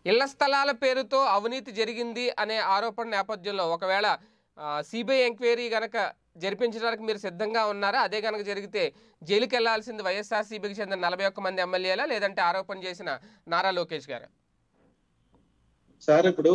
ఇళ్ల స్థలాల పేరుతో అవినీతి జరిగింది అనే ఆరోపణ నేపథ్యంలో ఒకవేళ సిబిఐ ఎంక్వైరీ గనక జరిపించడానికి మీరు సిద్ధంగా ఉన్నారా అదే గనక జరిగితే జైలుకి వెళ్లాల్సింది వైఎస్ఆర్సీబీకి చెందిన నలభై ఒక్క మంది ఎమ్మెల్యేలా లేదంటే ఆరోపణ చేసిన నారా లోకేష్ గారు సార్ ఇప్పుడు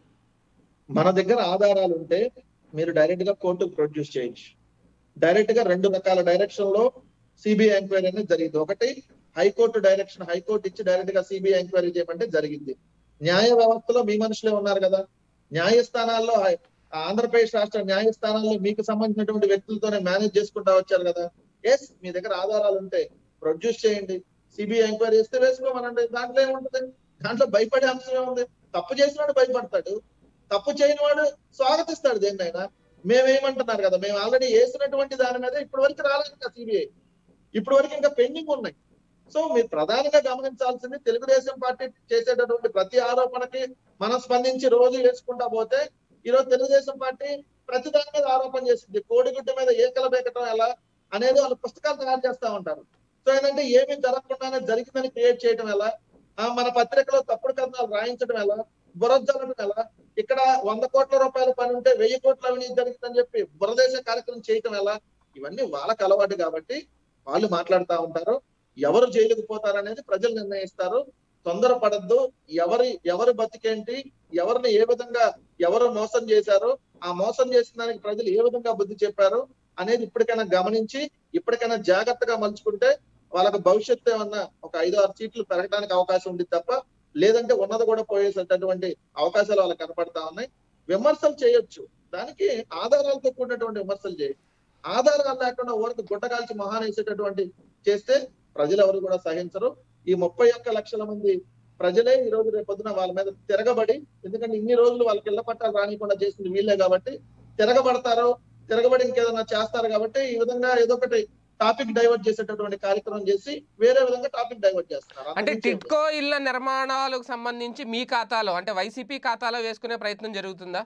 మన దగ్గర ఆధారాలు ఉంటే మీరు డైరెక్ట్ గా కోర్టుకు ప్రొడ్యూస్ చేయొచ్చు డైరెక్ట్ గా రెండు రకాల డైరెక్షన్ లో సిబిఐ ఎంక్వైరీ అనేది జరిగింది ఒకటి హైకోర్టు డైరెక్షన్ హైకోర్టు ఇచ్చి డైరెక్ట్ గా సిబిఐ ఎంక్వైరీ చేయమంటే జరిగింది న్యాయ వ్యవస్థలో మీ మనుషులే ఉన్నారు కదా న్యాయస్థానాల్లో హై- ఆంధ్రప్రదేశ్ రాష్ట్ర న్యాయస్థానాల్లో మీకు సంబంధించినటువంటి వ్యక్తులతోనే మేనేజ్ చేసుకుంటా వచ్చారు కదా ఎస్ మీ దగ్గర ఆధారాలు ఉంటే ప్రొడ్యూస్ చేయండి సిబిఐ ఎంక్వైరీ చేస్తే వేసుకోమనండి దాంట్లో ఏముంటది దాంట్లో భయపడే అంశం ఏముంది తప్పు చేసినాడు భయపడతాడు తప్పు చేయని వాడు స్వాగతిస్తాడు దేన్నైనా మేమేమంటున్నారు కదా మేము ఆల్రెడీ వేసినటువంటి దాని మీద ఇప్పటి వరకు రాలేదు ఇంకా సిబిఐ ఇప్పటి వరకు ఇంకా పెండింగ్ ఉన్నాయి సో మీరు ప్రధానంగా గమనించాల్సింది తెలుగుదేశం పార్టీ చేసేటటువంటి ప్రతి ఆరోపణకి మనం స్పందించి రోజు వేసుకుంటా పోతే ఈ రోజు తెలుగుదేశం పార్టీ ప్రతి దాని మీద ఆరోపణ చేసింది కోడిగుడ్డ మీద ఏకల బేకటం ఎలా అనేది వాళ్ళు పుస్తకాలు తయారు చేస్తా ఉంటారు సో ఏంటంటే ఏమీ జరగకుండానే జరిగిందని క్రియేట్ చేయడం ఎలా ఆ, మన పత్రికలో తప్పుడు కథనాలు రాయించడం ఎలా బురజల్లడం ఎలా ఇక్కడ వంద కోట్ల రూపాయల పని ఉంటే వెయ్యి కోట్ల అవినీతి జరిగిందని చెప్పి బురదేశ కార్యక్రమం చేయటం ఎలా ఇవన్నీ వాళ్ళకి అలవాటు కాబట్టి వాళ్ళు మాట్లాడుతూ ఉంటారు ఎవరు జైలుకు పోతారనేది ప్రజలు నిర్ణయిస్తారు తొందరపడద్దు ఎవరి ఎవరి బతికేంటి ఎవరిని ఏ విధంగా ఎవరు మోసం చేశారు ఆ మోసం చేసిన దానికి ప్రజలు ఏ విధంగా బుద్ధి చెప్పారు అనేది ఇప్పటికైనా గమనించి ఇప్పటికైనా జాగ్రత్తగా మలుచుకుంటే వాళ్ళకి భవిష్యత్తు ఏమన్నా ఒక ఐదు ఆరు సీట్లు పెరగడానికి అవకాశం ఉంది తప్ప లేదంటే ఉన్నది కూడా పోయేసేటటువంటి అవకాశాలు వాళ్ళకి కనపడతా ఉన్నాయి విమర్శలు చేయొచ్చు దానికి ఆధారాలతో కూడినటువంటి విమర్శలు చేయొచ్చు ఆధారాలు లేకుండా ఊరికి గుట్టకాల్చి మహాన్ వేసేటటువంటి చేస్తే ప్రజలు ఎవరు కూడా సహించరు ఈ ముప్పై ఒక్క లక్షల మంది ప్రజలే ఈ రోజు రేపు పొద్దున వాళ్ళ మీద తిరగబడి ఎందుకంటే ఇన్ని రోజులు వాళ్ళకి ఇళ్ల పట్టాలు రానికుండా చేసింది వీళ్ళే కాబట్టి తిరగబడతారు తిరగబడి ఇంకేదైనా చేస్తారు కాబట్టి ఈ విధంగా ఏదో ఒకటి టాపిక్ డైవర్ట్ చేసేటటువంటి కార్యక్రమం చేసి వేరే విధంగా టాపిక్ డైవర్ట్ చేస్తున్నారు అంటే అంతకుమించి ఏం లేదు. టిట్కో ఇళ్ల నిర్మాణాలకు సంబంధించి మీ ఖాతాలో అంటే వైసీపీ ఖాతాలో వేసుకునే ప్రయత్నం జరుగుతుందా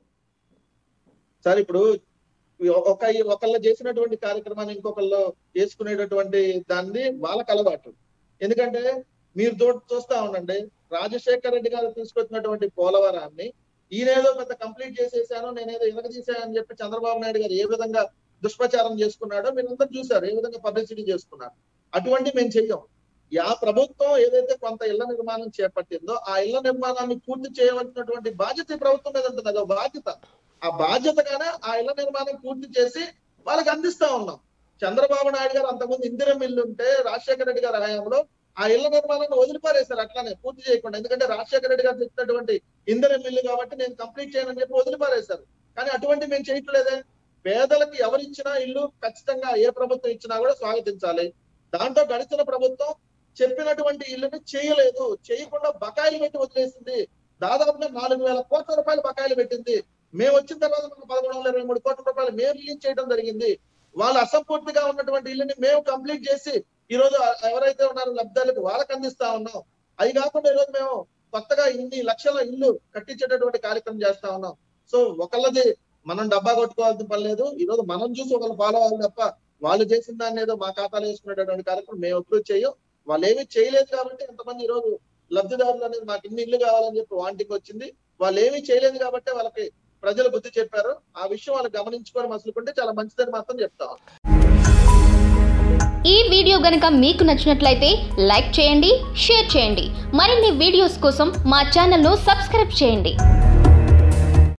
సార్ ఇప్పుడు ఒక ఒకళ్ళు చేసినటువంటి కార్యక్రమాన్ని ఇంకొకళ్ళు చేసుకునేటటువంటి దాన్ని వాళ్ళకి అలవాటు ఎందుకంటే మీరు చూ- చూస్తా ఉండండి రాజశేఖర రెడ్డి గారు తీసుకొచ్చినటువంటి పోలవరాన్ని ఈయనేదో పెద్ద కంప్లీట్ చేసేసాను నేనేదో ఎనగదీశానని చెప్పి చంద్రబాబు నాయుడు గారు ఏ విధంగా దుష్ప్రచారం చేసుకున్నాడో మీరు అందరూ చూసారు ఏ విధంగా పబ్లిసిటీ చేసుకున్నారు అటువంటి మేము చెయ్యం యా ప్రభుత్వం ఏదైతే కొంత ఇళ్ల నిర్మాణం చేపట్టిందో ఆ ఇళ్ల నిర్మాణాన్ని పూర్తి చేయవలసినటువంటి బాధ్యత ఈ ప్రభుత్వం మీద ఉంటుంది అదో బాధ్యత ఆ బాధ్యతగానే ఆ ఇళ్ల నిర్మాణం పూర్తి చేసి వాళ్ళకి అందిస్తా ఉన్నాం చంద్రబాబు నాయుడు గారు అంతకుముందు ఇందిరం ఇల్లు ఉంటే రాజశేఖర రెడ్డి గారి హయాంలో ఆ ఇళ్ల నిర్మాణాన్ని వదిలిపారేశారు అట్లానే పూర్తి చేయకుండా ఎందుకంటే రాజశేఖర రెడ్డి గారు తెచ్చినటువంటి ఇందిరం ఇల్లు కాబట్టి నేను కంప్లీట్ చేయనని చెప్పి వదిలిపారేశారు కానీ అటువంటి మేము చేయట్లేదే పేదలకు ఎవరిచ్చినా ఇల్లు ఖచ్చితంగా ఏ ప్రభుత్వం ఇచ్చినా కూడా స్వాగతించాలి దాంట్లో గడిచిన ప్రభుత్వం చెప్పినటువంటి ఇల్లుని చేయలేదు చేయకుండా బకాయిలు పెట్టి వదిలేసింది దాదాపుగా నాలుగు వేల కోట్ల రూపాయలు బకాయిలు పెట్టింది మేము వచ్చిన తర్వాత మనకు పదమూడు వందల ఇరవై మూడు కోట్ల రూపాయలు మేము రిలీజ్ చేయడం జరిగింది వాళ్ళు అసంపూర్తిగా ఉన్నటువంటి ఇల్లుని మేము కంప్లీట్ చేసి ఈ రోజు ఎవరైతే ఉన్నారో లబ్ధాలకు వాళ్ళకి అందిస్తా ఉన్నాం అవి కాకుండా ఈ రోజు మేము కొత్తగా ఇన్ని లక్షల ఇల్లు కట్టించేటటువంటి కార్యక్రమం చేస్తా ఉన్నాం సో ఒకళ్ళది మనం డబ్బా కొట్టుకోవాల్సిన పని లేదు ఈ రోజు మనం చూసి ఒకళ్ళు ఫాలో అవ్వాలి తప్ప వాళ్ళు చేసిన దాన్ని ఏదో మా ఖాతాలో వేసుకునేటటువంటి కార్యక్రమం మేము ఎప్పుడు చేయం వాళ్ళు ఏమీ చేయలేదు కాబట్టి ఎంతమంది ఈ రోజు లబ్ధిదారులు అనేది మాకు ఇన్ని ఇల్లు కావాలని చెప్పి వాంటికి వచ్చింది వాళ్ళు ఏమీ చేయలేదు కాబట్టి వాళ్ళకి ప్రజలు బుద్ధి చెప్పారు ఆ విషయం వాళ్ళు గమనించుకొని మసులుకుంటే చాలా మంచిదని మాత్రం చెప్తాం ఈ వీడియో గనుక మీకు నచ్చినట్లయితే లైక్ చేయండి షేర్ చేయండి మరిన్ని వీడియోస్ కోసం మా ఛానల్ను సబ్స్క్రైబ్ చేయండి